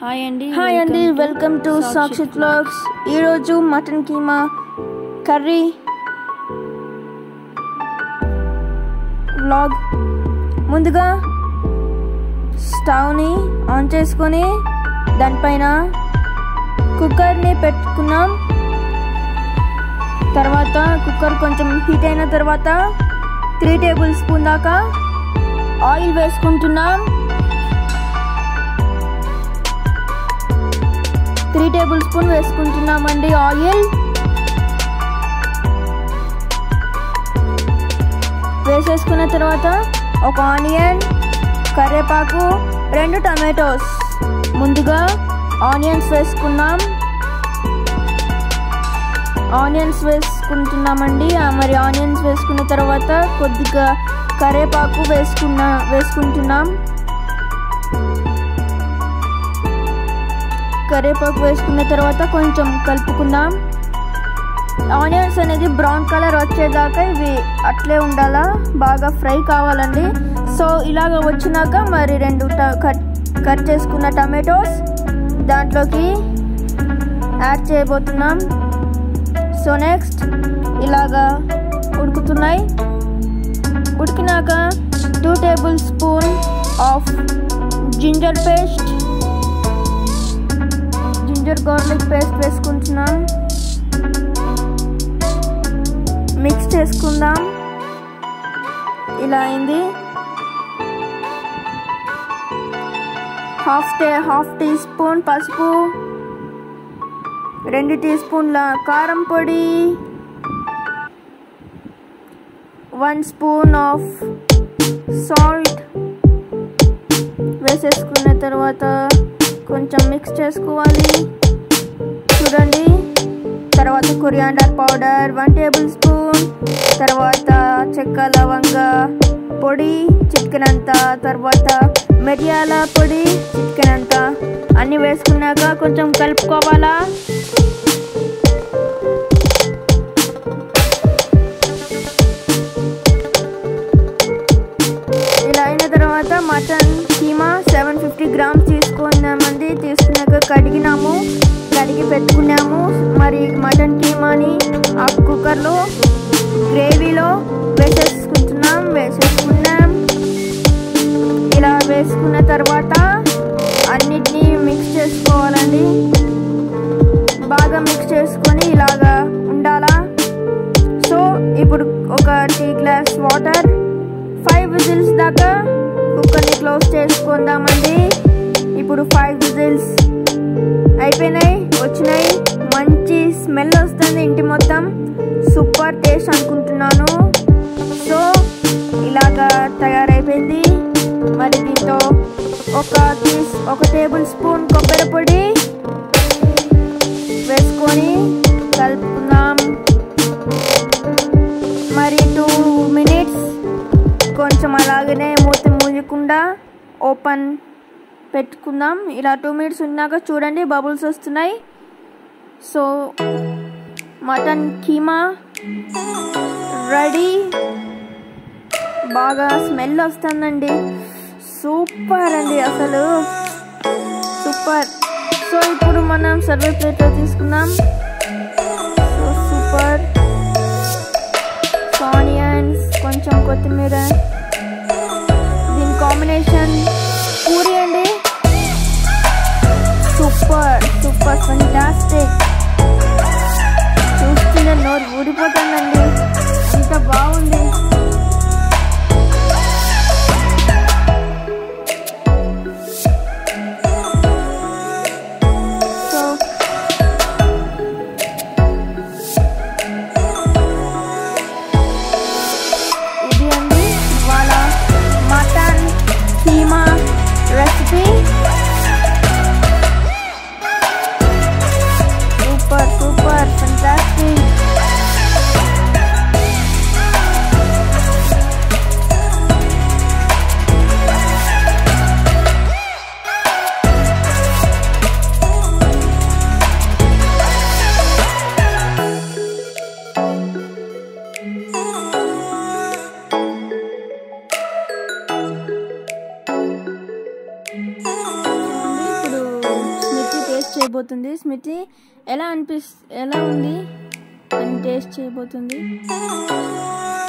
hi అండి hi అండి welcome to Sakshith vlogs ఈరోజు మటన్ కీమా కర్రీ వ్లాగ్ ముందుగా స్టవ్ని ఆన్ చేసుకొని దానిపైన కుక్కర్ని పెట్టుకున్నాం తర్వాత కుక్కర్ కొంచెం హీట్ అయిన తర్వాత త్రీ టేబుల్ స్పూన్ దాకా ఆయిల్ వేసుకుంటున్నాం త్రీ టేబుల్ స్పూన్ వేసుకుంటున్నామండి ఆయిల్ వేసేసుకున్న తర్వాత ఒక ఆనియన్ కరివేపాకు రెండు టమాటోస్ ముందుగా ఆనియన్స్ వేసుకున్నాం ఆనియన్స్ వేసుకుంటున్నామండి ఆ మరి ఆనియన్స్ వేసుకున్న తర్వాత కొద్దిగా కరివేపాకు వేసుకున్న వేసుకుంటున్నాం కరివేపాకు వేసుకున్న తర్వాత కొంచెం కలుపుకుందాం ఆనియన్స్ అనేది బ్రౌన్ కలర్ వచ్చేదాకా ఇవి అట్లే ఉండాలా బాగా ఫ్రై కావాలండి సో ఇలాగ వచ్చినాక మరి రెండు కట్ కట్ చేసుకున్న టమాటోస్ దాంట్లోకి యాడ్ చేయబోతున్నాం సో నెక్స్ట్ ఇలాగా ఉడుకుతున్నాయి ఉడికినాక two tablespoon of ginger paste ginger garlic paste వేసుకుంటున్నాం మిక్స్ చేసుకుందాం ఇలా అయింది హాఫ్ టే హాఫ్ టీ స్పూన్ పసుపు రెండు టీ స్పూన్ల కారం పొడి వన్ స్పూన్ ఆఫ్ సాల్ట్ వేసేసుకున్న తర్వాత కొంచెం మిక్స్ చేసుకోవాలి చూడండి తర్వాత coriander powder one tablespoon తర్వాత చెక్క లవంగ పొడి చికెనంత తర్వాత మిరియాల పొడి చికెనంత అన్నీ వేసుకున్నాక కొంచెం కలుపుకోవాలా ఇలా అయిన తర్వాత mutton keema seven fifty grams తీసుకున్నామండి తీసుకున్నాక కడిగినాము కడిగి పెట్టుకున్నాము మరి మటన్ కీమాని ఆ కుక్కర్లో గ్రేవీలో వేసేసుకుంటున్నాం వేసేసుకున్నాం ఇలా వేసుకున్న తర్వాత అన్నిటినీ మిక్స్ చేసుకోవాలండి బాగా మిక్స్ చేసుకొని ఇలాగా ఉండాలా సో ఇప్పుడు ఒక tea glass water five whistles దాకా కుక్కర్ని క్లోజ్ చేసుకుందామండి ఇప్పుడు ఫైవ్ విజిల్స్ అయిపోయినాయి వచ్చినాయి మంచి స్మెల్ వస్తుంది ఇంటి మొత్తం సూపర్ టేస్ట్ అనుకుంటున్నాను సో ఇలాగా తయారైపోయింది మరి దీంతో ఒక పీస్ ఒక టేబుల్ స్పూన్ కొబ్బరి పొడి వేసుకొని కలుపుకుందాం మరి టూ మినిట్స్ కొంచెం అలాగనే మూత మూయకుండా ఓపెన్ పెట్టుకుందాం ఇలా టూ మినిట్స్ ఉన్నాక చూడండి బబుల్స్ వస్తున్నాయి సో మటన్ కీమా రెడీ బాగా స్మెల్ వస్తుందండి సూపర్ అండి అసలు సూపర్ సో ఇప్పుడు మనం సర్వే ప్లేట్లో తీసుకుందాం సో సూపర్ ఆనియన్స్ కొంచెం కొత్తిమీర దీని కాంబినేషన్ పూరి అండి సూపర్ సూపర్ ఫంటాస్టిక్ చూస్తుంటే నోరు ఊడిపోతుందండి అంత బాగుంది సో ఇది అండి ఇవాళ mutton keema recipe super super fantastic taste చేయబోతుంది స్మితి ఎలా అనిపిస్ ఎలా ఉంది అని టేస్ట్ చేయబోతుంది